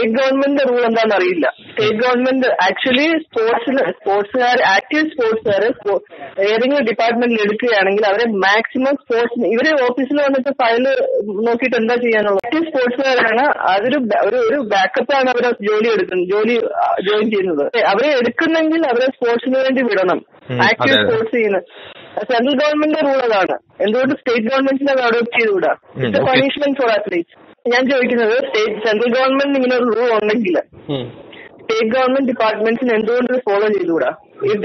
State government rule എന്താണെന്ന് അറിയില്ല state government actually സ്പോർട്സിൽ സ്പോർട്സുകാർ ആക്റ്റീവ് സ്പോർട്സുകാർ ഏതെങ്കിലും ഡിപ്പാർട്ട്മെന്റിൽ എടുക്കുകയാണെങ്കിൽ അവരെ മാക്സിമം സ്പോർട്സ് ഇവര് ഓഫീസിൽ വന്നിട്ട് ഫയൽ നോക്കിയിട്ട് എന്താ ചെയ്യാനുള്ളത് ആക്റ്റീവ് സ്പോർട്സുകാരാണ് അതൊരു ബ- ഒരു ഒരു ബാക്കപ്പ് ആണ് അവരെ ജോലി എടുക്കുന്നത് ജോലി ജോയിൻ ചെയ്യുന്നത് അവരെ എടുക്കുന്നെങ്കിൽ അവരെ സ്പോർട്സിന് വേണ്ടി വിടണം ഉം, ആക്റ്റീവ് അതെ, അതെ. സ്പോർട്സ് ചെയ്യുന്നത് സെൻട്രൽ ഗവൺമെന്റ് റൂൾ അതാണ് എന്തുകൊണ്ട് സ്റ്റേറ്റ് ഗവൺമെന്റിനെ അത് അഡോപ്റ്റ് ചെയ്തുകൂടാ um, it's okay. Punishment for athletes ഞാൻ ചോദിക്കുന്നത് സ്റ്റേറ്റ് സെൻട്രൽ ഗവൺമെന്റ് ഇങ്ങനെ ഒരു റൂൾ ഉണ്ടെങ്കിൽ ഉം. സ്റ്റേറ്റ് ഗവൺമെന്റ് ഡിപ്പാർട്ട്മെന്റ്സിന് എന്തുകൊണ്ട് ഫോളോ ചെയ്തുകൂടാ if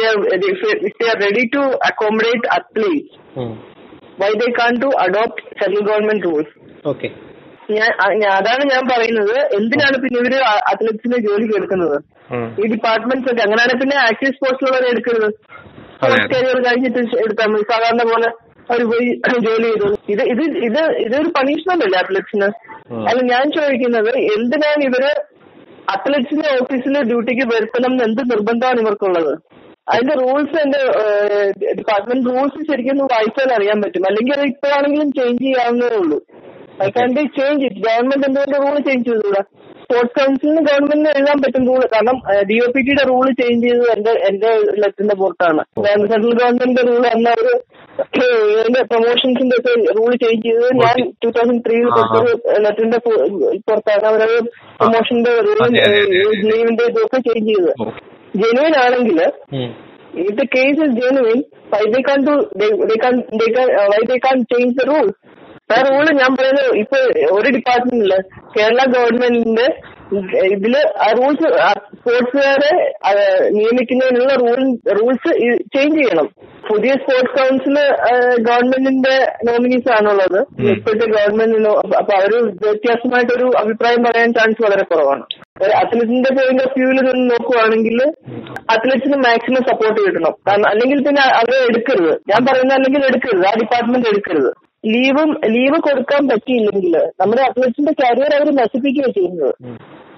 they are ready to accommodate athletes um. Why they can to adopt central government rules okay ഞാൻ അ- ഞാൻ- അതാണ് ഞാൻ പറയുന്നത് എന്തിനാണ് പിന്നെ ഇവര് അത്ലറ്റ്സിനെ ജോലിക്ക് എടുക്കുന്നത് ഉം. ഈ ഡിപ്പാർട്ട്മെന്റ്സ് ഒക്കെ അങ്ങനെയാണെങ്കിൽ പിന്നെ ആക്റ്റീവ് സ്പോർട്സിലുള്ളവരെ എടുക്കരുത് സ്പോർട്സ് കരിയർ കഴിഞ്ഞിട്ട് എടുത്താൽ മതി സാധാരണ പോലെ അവർ പോയി ജോലി ചെയ്തു ഇത് ഇത് ഇത് ഇതൊരു പണിഷ്മെന്റ് അല്ലേ അത്ലറ്റ്സിന് ഉം. അല്ല ഞാൻ ചോദിക്കുന്നത് എന്തിനാണ് ഇവര് അത്ലറ്റ്സിനെ ഓഫീസിൽ ഡ്യൂട്ടിക്ക് വരുത്തണം എന്ന് എന്ത് നിർബന്ധമാണ് ഇവർക്കുള്ളത് അതിന്റെ റൂൾസ് എന്റെ ഡിപ്പാർട്ട്മെന്റ് റൂൾസ് ശരിക്കും ഒന്ന് വായിച്ചാൽ അറിയാൻ പറ്റും അല്ലെങ്കിൽ അത് ഇപ്പോഴാണെങ്കിലും ചേഞ്ച് ചെയ്യാവുന്നതേ ഉള്ളൂ I can be change it government എന്തുകൊണ്ട് റൂൾ ചേഞ്ച് ചെയ്തുകൂടാ സ്പോർട്സ് കൗൺസിലിന് ഗവൺമെന്റിന് എഴുതാൻ പറ്റും റൂൾ കാരണം ഡി ഒ പി ടിയുടെ റൂൾ ചേഞ്ച് ചെയ്തത് എന്റെ എന്റെ ലെറ്ററിന്റെ പുറത്താണ് സെൻട്രൽ ഗവൺമെന്റിന്റെ റൂൾ അന്ന് അവര് ഇതിന്റെ പ്രൊമോഷൻസിന്റെ ഒക്കെ റൂൾ ചേഞ്ച് ചെയ്തത് ഞാൻ ടൂ തൗസൻഡ് ത്രീയിൽ കൊടുത്തൊരു ലെറ്ററിന്റെ പുറത്താണ് അവരത് പ്രൊമോഷന്റെ റൂളും അതെ, അതെ, അതെ, അതെ. ലീവിന്റെ ഇതൊക്കെ ചേഞ്ച് ചെയ്തത് ഓക്കെ. ജെനുവിൻ ആണെങ്കിൽ ഉം. if the case is genuine, why they can't do they they can't they can uh, why they can't change the rules? ആ റൂള് ഞാൻ പറയുന്നത് ഇപ്പൊ ഒരു ഡിപ്പാർട്ട്മെന്റില് കേരള ഗവൺമെന്റിന്റെ ഇതില് ആ റൂൾസ് സ്പോർട്സുകാരെ ആ, നിയമിക്കുന്നതിനുള്ള റൂൾ റൂൾസ് ചേഞ്ച് ചെയ്യണം പുതിയ സ്പോർട്സ് കൗൺസില് ഗവൺമെന്റിന്റെ നോമിനീസ് ആണുള്ളത് ഉം. ഇപ്പോഴത്തെ ഗവൺമെന്റിന് അപ്പൊ അവര് വ്യത്യാസമായിട്ടൊരു അഭിപ്രായം പറയാൻ ചാൻസ് വളരെ കുറവാണ് ഒരു അത്ലറ്റിന്റെ പോയിന്റ് ഓഫ് വ്യൂവിൽ നിന്ന് നോക്കുവാണെങ്കിൽ അത്ലറ്റ്സിന് മാക്സിമം സപ്പോർട്ട് കിട്ടണം കാരണം അല്ലെങ്കിൽ പിന്നെ അവരെ എടുക്കരുത് ഞാൻ പറയുന്നത് അല്ലെങ്കിൽ എടുക്കരുത് ആ ഡിപ്പാർട്ട്മെന്റ് എടുക്കരുത് ലീവും ലീവ് കൊടുക്കാൻ പറ്റിയില്ലെങ്കിൽ നമ്മുടെ അത്ലറ്റ്സിന്റെ കരിയർ അവർ നശിപ്പിക്കുകയാണ് ചെയ്യുന്നത് ഉം.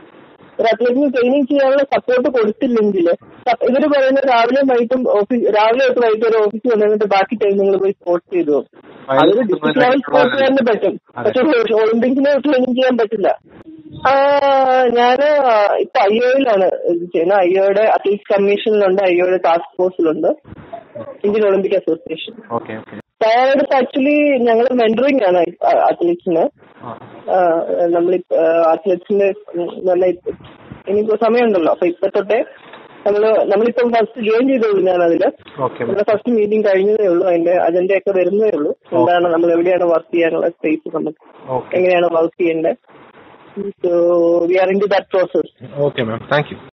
ഒരു അത്ലറ്റിന് ട്രെയിനിങ് ചെയ്യാനുള്ള സപ്പോർട്ട് കൊടുത്തില്ലെങ്കിൽ ഇവര് പറയുന്നത് രാവിലെ വൈകിട്ടും ഓഫീസ് രാവിലെ തൊട്ട് വൈകിട്ട് വരെ ഓഫീസിൽ വന്നിട്ട് ബാക്കി ടൈം നിങ്ങൾ പോയി സ്പോർട്സ് ചെയ്തു അതൊരു ഡിസ്ട്രിക്ട് ലെവൽ സ്പോർട്സുകാരന് പറ്റും പക്ഷെ ഒളിമ്പിക്സിന് ട്രെയിനിങ് ചെയ്യാൻ പറ്റില്ല ആ, ഞാന് ഇപ്പൊ ഐ ഒയിലാണ് ഇത് ചെയ്യുന്നത് ഐ ഒയുടെ അത്ലറ്റിക്സ് കമ്മീഷനിലുണ്ട് ഐ ഒയുടെ ടാസ്ക് ഫോഴ്സിലുണ്ട് Indian Olympic association okay okay തയ്യാറെടുപ്പ് ആക്ച്വലി ഞങ്ങൾ മെന്ററിംഗ് ആണ് അത്ലറ്റ്സിന് ആ. നമ്മൾ അത്ലറ്റ്സിന്റെ നല്ല ഇപ്പ- ഇനിയിപ്പോ സമയമുണ്ടല്ലോ അപ്പൊ ഇപ്പൊ തൊട്ടേ നമ്മള് നമ്മളിപ്പം ഫസ്റ്റ് ജോയിൻ ചെയ്തോളൂ ഞാൻ അതില് ഓക്കെ നമ്മുടെ ഫസ്റ്റ് മീറ്റിംഗ് കഴിഞ്ഞതേ ഉള്ളൂ അതിന്റെ അജണ്ട ഒക്കെ വരുന്നതേ ഉള്ളൂ എന്താണ് നമ്മൾ എവിടെയാണ് വർക്ക് ചെയ്യാനുള്ള സ്പേസ് നമുക്ക് ഓക്കെ എങ്ങനെയാണ് വർക്ക് ചെയ്യേണ്ടത് so we are in to that process okay ma'am thank U